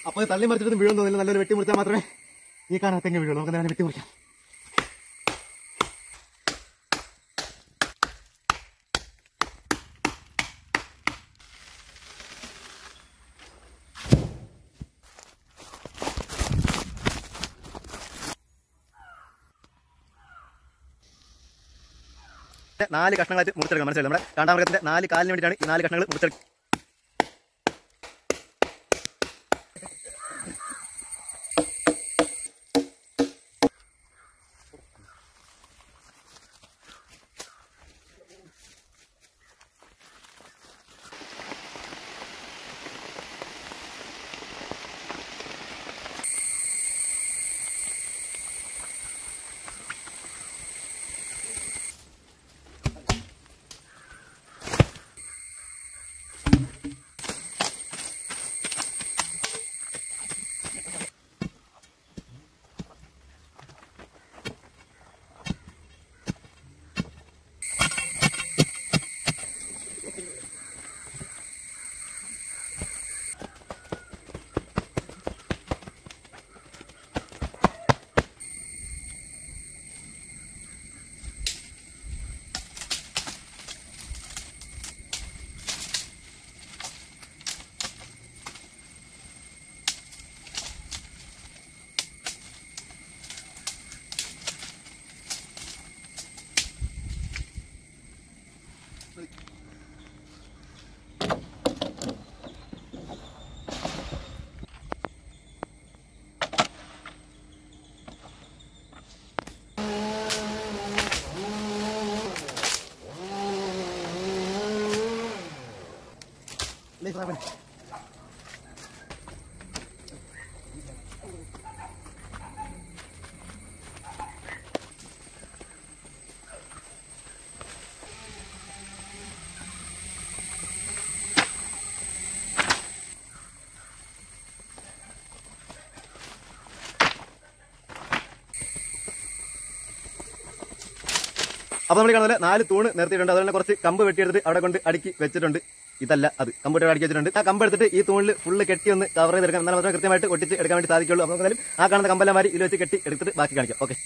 അപ്പോൾ ഇത് തള്ളി മറിച്ചിട്ട് വീഴും തോന്നില്ല നല്ലൊരു വെട്ടി മുറിച്ചാൽ മാത്രമേ ഈ കാണാൻ തെങ്ങ് വീഴുള്ളൂ നമുക്ക് നേരെ വെട്ടി മുറിക്കാം നാല് കഷ്ണങ്ങളായിട്ട് മുറിച്ചെടുക്കാം മനസ്സിലായി നമ്മുടെ കാണ്ടാമൃഗത്തിന്റെ നാല് കാലിന് വേണ്ടിയിട്ടാണ് ഈ നാല് കഷ്ണങ്ങൾ മുറിച്ചെടുക്കുക അപ്പൊ നമ്മൾ കാണുന്നത് നാല് തൂണ് നിർത്തിയിട്ടുണ്ട് അതുപോലെ തന്നെ കുറച്ച് കമ്പ് വെട്ടിയെടുത്ത് അവിടെ കൊണ്ട് അടുക്കി വെച്ചിട്ടുണ്ട് ഇതല്ല അത് കമ്പ് ഇട്ട് അടുക്കി വെച്ചിട്ടുണ്ട് ആ കമ്പ് എടുത്തിട്ട് ഈ തൂണിൽ ഫുള്ള് കെട്ടി ഒന്ന് കവർ ചെയ്തെടുക്കാം എന്നാൽ മാത്രമേ കൃത്യമായിട്ട് ഒട്ടിച്ച് എടുക്കാൻ വേണ്ടി സാധിക്കുള്ളൂ അപ്പോൾ എന്തായാലും ആ കാണുന്ന കമ്പെല്ലാം മാറി ഇതിൽ വെച്ച് കെട്ടി എടുത്തിട്ട് ബാക്കി കാണിക്കാം ഓക്കെ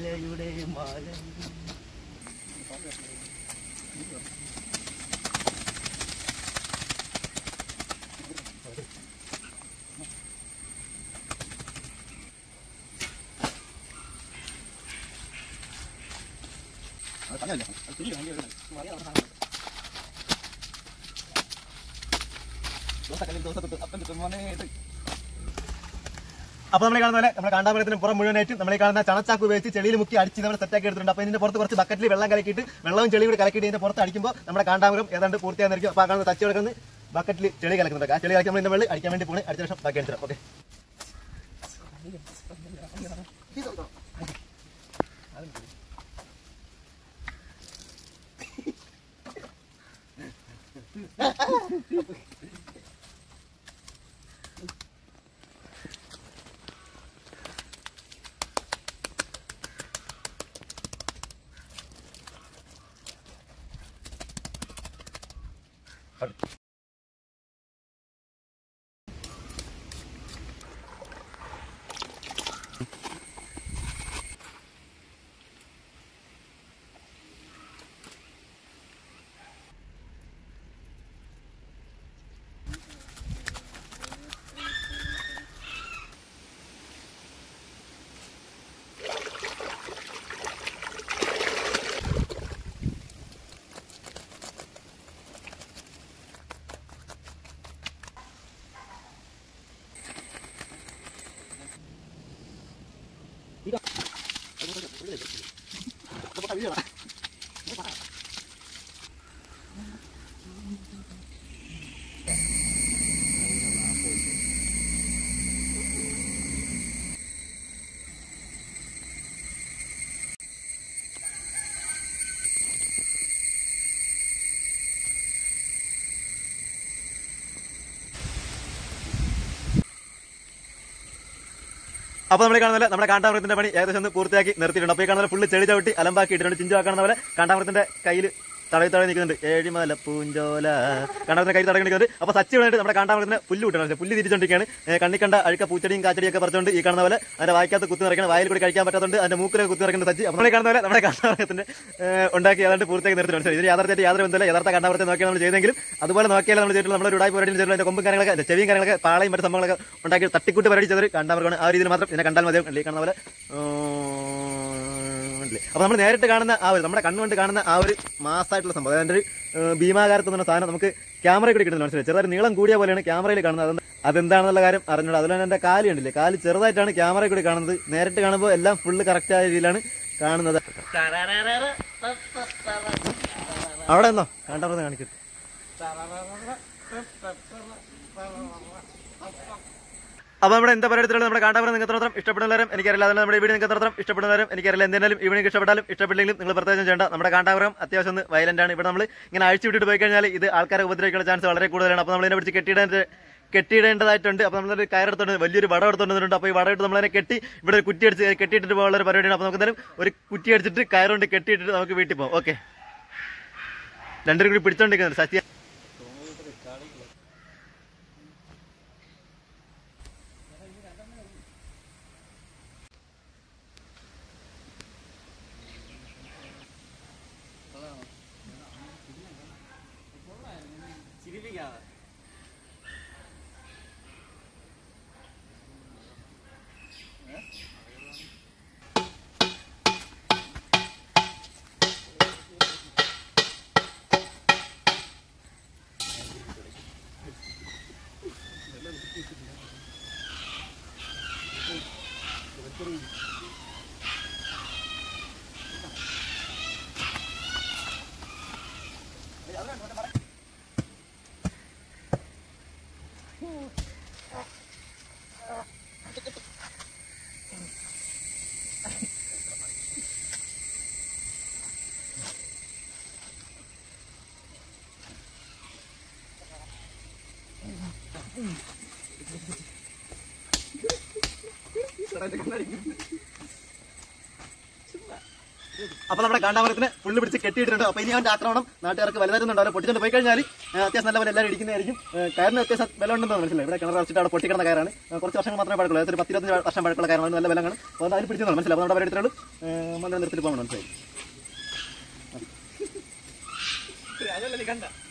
മാലയുടെ മാല അപ്പൊ നമ്മൾ കാണുന്ന പോലെ നമ്മുടെ കാണ്ടാമരത്തിന് പുറം മുഴുവനായിട്ട് നമ്മൾ ഈ കാണുന്ന ചണച്ചാക്ക് ഉപയോഗിച്ച് ചെളിയിൽ മുക്കി അടിച്ച് നമ്മൾ സെറ്റാക്കി എടുത്തിട്ടുണ്ട് അപ്പൊ ഇതിന്റെ പുറത്ത് കുറച്ച് ബക്കറ്റിൽ വെള്ളം കലക്കിയിട്ട് വെള്ളവും ചെളിയും കൂടി കലക്കിയിട്ട് ഇതിന്റെ പുറത്ത് അടിക്കുമ്പോൾ നമ്മുടെ കാണ്ടാമരം ഏതാണ്ട് പൂർത്തിയായിരിക്കും അപ്പൊ ആ കാണുന്ന തച്ച് കിടക്കുന്ന ബക്കറ്റിൽ ചെളി കലക്കുന്നുണ്ട് ആ ചെളി കലക്കി നമ്മൾ ഇതിന്റെ വെള്ളം അടിക്കാൻ വേണ്ടി പോകണേ അടുത്ത വർഷം ബാക്കി അടിച്ചിടാം ഓക്കെ അപ്പൊ നമ്മൾ കാണുന്ന പോലെ നമ്മുടെ കാണ്ടാമൃഗത്തിന്റെ പണി ഏകദേശം ഒന്ന് പൂർത്തിയാക്കി നിർത്തിയിട്ടുണ്ട് അപ്പൊ ഈ കാണുന്ന ഫുള്ള് ചെളി ചവിട്ടി അലമ്പാക്കി ഇട്ടിട്ടുണ്ട് ചിഞ്ചു കാണുന്ന പോലെ കാണ്ടാമൃഗത്തിന്റെ കയ്യിൽ തടവി തടവി നിൽക്കുന്നുണ്ട് ഏഴിമല പൂഞ്ചോല കാണ്ടാമൃഗത്തിന്റെ കയ്യിൽ തടവി നിൽക്കുന്നുണ്ട് അപ്പൊ സച്ചി വേണ്ടിട്ട് നമ്മുടെ കാണ്ടാമൃഗത്തിന് പുല്ല് വിട്ടണം പുല്ല് തിരിച്ചോണ്ടിരിക്കുകയാണ് ഏ, കണ്ണി കണ്ട അഴുക്ക പൂച്ചടിയും കാച്ചടിയും ഒക്കെ പറിച്ചുകൊണ്ട് ഈ കാണുന്ന പോലെ അതിന്റെ വായിക്കകത്ത് കുത്തി നിറയ്ക്കണം വായിൽ കൂടി കഴിക്കാൻ പറ്റാത്തതുകൊണ്ട് അതിന്റെ മൂക്കിലൊക്കെ കുത്തി നിറയ്ക്കുന്ന സച്ചി അപ്പൊ നമ്മൾ ഈ കാണുന്ന പോലെ നമ്മുടെ കാണ്ടാമൃഗത്തിന്റെ ഏ, ഉണ്ടാക്കി ഏതാണ്ട് പൂർത്തിയാക്കി നിർത്തിയിട്ടുണ്ട് ഇതിന് യാഥാർത്ഥ്യമായിട്ട് യാതൊരു ബന്ധമില്ല യഥാർത്ഥ കാണ്ടാമൃഗത്തെ നോക്കിയാണ് നമ്മൾ ചെയ്തെങ്കിലും അതുപോലെ നോക്കിയാൽ നമ്മൾ ചെയ്തിട്ടുള്ള നമ്മുടെ ഉടായ്പ പരിപാടിയിൽ ചെയ്തിട്ടുള്ള അതിന്റെ കൊമ്പും കാര്യങ്ങളൊക്കെ അതിന്റെ ചെവിയും കാര്യങ്ങളൊക്കെ പാളയും മറ്റു സംഭവങ്ങളൊക്കെ ഉണ്ടാക്കി തട്ടിക്കൂട്ട് പരിപാടി ചെയ്തൊരു കാണ്ടാമൃഗമാണ് ആ രീതിയിൽ മാത്രം ഇതിനെ കണ്ടാൽ മതി ഈ കാണുന്ന പോലെ ഉം, അപ്പൊ നമ്മൾ നേരിട്ട് കാണുന്ന ആ ഒരു നമ്മുടെ കണ്ണുകൊണ്ട് കാണുന്ന ആ ഒരു മാസമായിട്ടുള്ള സംഭവം അതായത് ഒരു ഏഹ്, ഭീമാകാരത്ത് എന്ന സാധനം നമുക്ക് ക്യാമറ കൂടി കിട്ടുന്നത് മനസ്സിലായി ചെറുതായി നീളം കൂടിയ പോലെയാണ് ക്യാമറയിൽ കാണുന്നത് അതെന്താ അതെന്താണെന്നുള്ള കാര്യം അറിഞ്ഞൂടാ അതുപോലെ തന്നെ എന്റെ കാല് കണ്ടില്ലേ കാല് ചെറുതായിട്ടാണ് ക്യാമറയിൽ കൂടി കാണുന്നത് നേരിട്ട് കാണുമ്പോൾ എല്ലാം ഫുള്ള് കറക്റ്റ് ആയ രീതിയിലാണ് കാണുന്നത് അവിടെ എന്നോ കണ്ടറിഞ്ഞ് കാണിക്കും അപ്പൊ നമ്മുടെ എന്താ പരിപാടിയിലുള്ള നമ്മുടെ കാണ്ടാപുരം നിങ്ങൾക്ക് എത്രമാത്രം ഇഷ്ടപ്പെടുന്നവരും എനിക്കറിയില്ല അതുപോലെ നമ്മുടെ വീഡിയോ നിങ്ങൾക്ക് എത്രമാത്രം ഇഷ്ടപ്പെടുന്നവരും എനിക്കറിയില്ല എന്തെങ്കിലും ഇവിടെ ഇഷ്ടപ്പെട്ടാലും ഇഷ്ടപ്പെട്ടില്ലെങ്കിലും നിങ്ങൾ പ്രത്യേകം ചെയ്യേണ്ട നമ്മുടെ കാണ്ടാപുരം അത്യാവശ്യം ഒന്ന് വയലന്റ് ആണ് ഇവിടെ നമ്മൾ ഇങ്ങനെ അഴിച്ചു വിട്ടിട്ട് പോയി കഴിഞ്ഞാൽ ഇത് ആൾക്കാരെ ഉപദ്രവിക്കാനുള്ള ചാൻസ് വളരെ കൂടുതലാണ് അപ്പോൾ നമ്മൾ ഇതിനെ പിടിച്ച് കെട്ടിയിടേണ്ട കെട്ടിയിടേണ്ടതായിട്ടുണ്ട് അപ്പോൾ നമ്മളൊരു കയറെടുത്തോണ്ട് വലിയൊരു വടം എടുത്തോണ്ട് അപ്പോൾ ഈ വടം എടുത്ത് നമ്മളതിനെ കെട്ടി ഇവിടെ ഒരു കുറ്റി അടിച്ച് കെട്ടിയിട്ടിട്ട് പോകാനുള്ള ഒരു പരിപാടിയാണ് അപ്പോൾ നമുക്ക് എന്തായാലും ഒരു കുറ്റി അടിച്ചിട്ട് കയറുകൊണ്ട് കെട്ടിയിട്ടിട്ട് നമുക്ക് വീട്ടിൽ പോകാം ഓക്കെ രണ്ടുപേരും കൂടി പിടിച്ചോണ്ടിരിക്കുന്നുണ്ട് സത്യ അപ്പൊ നമ്മുടെ കാണ്ടാമരത്തിന് ഫുള്ള് പിടിച്ച് കെട്ടിയിട്ടുണ്ട് അപ്പൊ ഇനി അവന്റെ ആക്രമണം നാട്ടുകാർക്ക് വലുതായിരുന്നുണ്ട് അവരെ പൊട്ടിച്ചുകൊണ്ട് പോയി കഴിഞ്ഞാൽ അത്യാവശ്യം നല്ല പോലെ എല്ലാവരും ഇടിക്കുന്നതായിരിക്കും ഏഹ് കയറിന് അത്യാവശ്യം വില ഉണ്ടെന്ന് മനസ്സിലായി ഇവിടെ കിണർ വെച്ചിട്ട് അവിടെ പൊട്ടിക്കിടന്ന കയറാണ് ഏഹ് കുറച്ച് വർഷങ്ങൾ മാത്രമേ പഴക്കുള്ളൂ ഏകദേശം ഒരു പത്തിരുപത്തഞ്ച് വർഷം പഴക്കുള്ള കയറാണ് നല്ല വിലങ്ങാണ് അപ്പോൾ അതിൽ പിടിച്ചു മനസ്സിലായി അപ്പോൾ നമ്മുടെ എടുത്തുള്ളൂ മന്ത്രി നിർത്തിട്ട് പോകണം മനസ്സിലായി അതല്ലേ കണ്ട